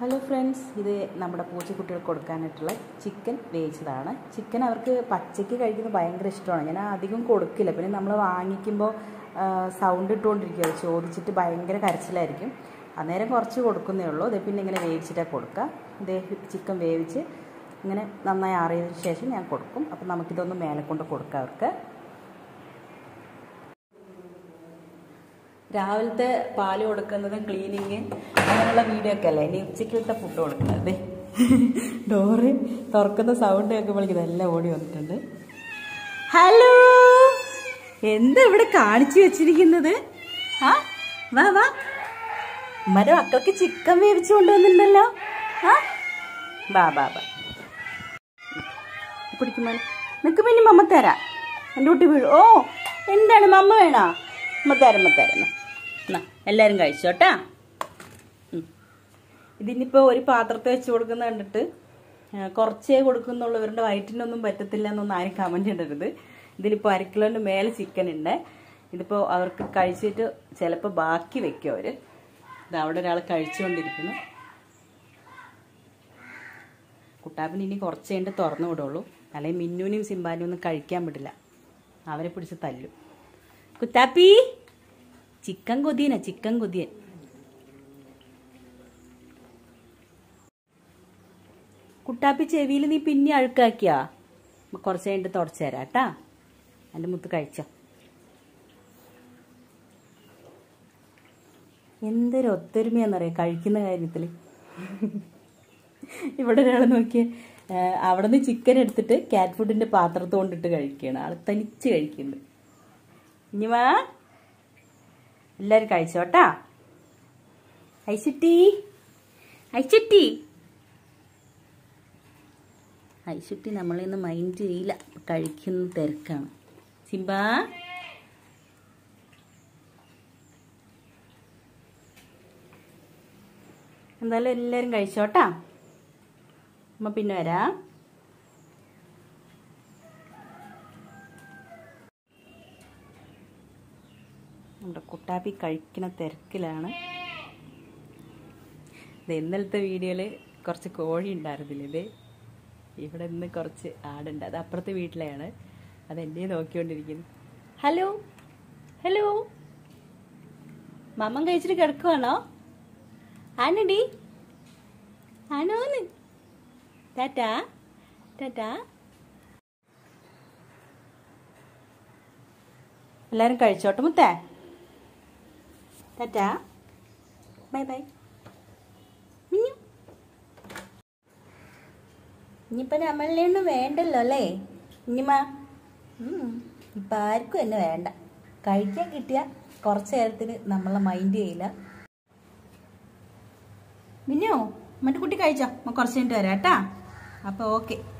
hello friends ഇത് നമ്മുടെ പൂച്ചക്കുട്ടികൾക്ക് കൊടുക്കാനായിട്ടുള്ള chicken വേവിച്ചതാണ് chicken അവർക്ക് പച്ചയ്ക്ക് കഴിക്കുന്നത് ഭയങ്കര ഇഷ്ടമാണ് ഞാൻ അധികം കൊടുക്കില്ല പിന്നെ നമ്മൾ വാങ്ങിക്കുമ്പോൾ സൗണ്ട് ഇട്ടുകൊണ്ടിരിക്കുക ചോദിച്ചിട്ട് ഭയങ്കര കരച്ചിലായിരിക്കും അന്നേരം കുറച്ച് കൊടുക്കുന്നേ ഉള്ളൂ ഇത് പിന്നെ ഇങ്ങനെ വേവിച്ചിട്ടാണ് കൊടുക്കുക ഇതേ ചിക്കൻ വേവിച്ച് ഇങ്ങനെ നന്നായി ആറിയതിന് ശേഷം ഞാൻ കൊടുക്കും അപ്പം നമുക്കിതൊന്ന് മേലെ കൊണ്ട് കൊടുക്കാം അവർക്ക് രാവിലത്തെ പാല് കൊടുക്കുന്നതും ക്ലീനിങ് അങ്ങനെയുള്ള വീഡിയോ ഒക്കെ അല്ലേ ഇനി ഉച്ചയ്ക്കലത്തെ ഫുഡ് കൊടുക്കുന്നത് ഡോറ് തുറക്കുന്ന സൗണ്ട് കേൾക്കുമ്പോഴേക്കും ഇതെല്ലാം ഓടി വന്നിട്ടുണ്ട് ഹലോ എന്താ ഇവിടെ കാണിച്ചു വെച്ചിരിക്കുന്നത് ആ വാ വാ ഉമ്മയുടെ മക്കൾക്ക് ചിക്കൻ വേവിച്ചു കൊണ്ടുവന്നിട്ടുണ്ടല്ലോ ആ ബാ ബാ ബാ പിടിക്കുമ്പോ നിനക്ക് പിന്നെ മമ്മ തരാം എൻ്റെ കുട്ടി വീഴും ഓ എന്താണ് മമ്മ വേണോ മമ്മ തരാം മമ്മ തരാം എന്നാ എല്ലാവരും കഴിച്ചോട്ടാ ഇതിനിപ്പോൾ ഒരു പാത്രത്തിൽ വെച്ച് കൊടുക്കുന്ന കണ്ടിട്ട് ആ, കുറച്ചേ കൊടുക്കുന്നുള്ളൂ ഇവരുടെ വയറ്റിനൊന്നും പറ്റത്തില്ല എന്നൊന്നും ആരും കമൻറ്റ് ഇടരുത് ഇതിലിപ്പോൾ അര കിലോൻ്റെ മേലെ ചിക്കൻ ഉണ്ട് ഇതിപ്പോൾ അവർക്ക് കഴിച്ചിട്ട് ചിലപ്പോൾ ബാക്കി വെക്കും അവർ ഇത് അവിടെ ഒരാൾ കഴിച്ചുകൊണ്ടിരിക്കുന്നു കുട്ടാപ്പിന് ഇനി കുറച്ച് കഴിഞ്ഞിട്ട് തുറന്നു വിടുള്ളൂ അല്ലെങ്കിൽ മിന്നുവിനെയും സിംബാനും ഒന്നും കഴിക്കാൻ വിടില്ല അവരെ പിടിച്ച് തല്ലും കുട്ടാപ്പി ചിക്കൻ കൊതിയനാ ചിക്കൻ കൊതിയൻ കുട്ടാപ്പി ചെവിയിൽ നീ പിന്നെ അഴുക്കാക്കിയാ കുറച്ച് കഴിഞ്ഞിട്ട് തുടച്ചു തരാം കേട്ടാ എൻ്റെ മുത്ത് കഴിച്ചോ എന്തൊരു ഒത്തൊരുമയാന്നറിയാം കഴിക്കുന്ന കാര്യത്തിൽ ഇവിടെ ഒരാൾ നോക്കിയേ അവിടെ നിന്ന് ചിക്കൻ എടുത്തിട്ട് കാറ്റ് ഫുഡിന്റെ പാത്രത്ത് കൊണ്ടിട്ട് കഴിക്കുകയാണ് ആൾ തനിച്ച് കഴിക്കുന്നുണ്ട് ഇനി വാ എല്ലാവരും കഴിച്ചോട്ടാ ഐശുട്ടി ഐശുട്ടി ഐശുട്ടി നമ്മളിന്ന് മൈൻഡ് ചെയ്യില്ല കഴിക്കുന്ന തിരക്കാണ് സിംബാ എന്തായാലും എല്ലാവരും കഴിച്ചോട്ടാ അമ്മ പിന്നെ വരാം നമ്മുടെ കുട്ടാപ്പി കഴിക്കുന്ന തിരക്കിലാണ് ഇത് ഇന്നലത്തെ വീഡിയോയിൽ കുറച്ച് കോഴി ഉണ്ടായിരുന്നില്ല ഇത് ഇവിടെ ഇന്ന് കുറച്ച് ആടുണ്ട് അത് അപ്പുറത്തെ വീട്ടിലെയാണ് അത് എന്നെ നോക്കിക്കൊണ്ടിരിക്കുന്നു ഹലോ ഹലോ മമ്മൻ കഴിച്ചിട്ട് കിടക്കുവാണോ ആനടി ആണോന്ന് ടാറ്റാ ടാറ്റാ എല്ലാരും കഴിച്ചോട്ടെ മുത്തേ ടാറ്റാ ബൈ ബൈ മിന്നു ഇനിയിപ്പോൾ നമ്മളൊന്നും വേണ്ടല്ലോ അല്ലേ ഇനിമ ഇപ്പം ആർക്കും എന്നെ വേണ്ട കഴിക്കാൻ കിട്ടിയ കുറച്ച് നേരത്തിന് നമ്മളെ മൈൻഡ് ചെയ്യില്ല മിന്നോ മറ്റു കുട്ടി കഴിച്ചോ കുറച്ച് കഴിഞ്ഞിട്ട് വരാം കേട്ടാ അപ്പോൾ ഓക്കെ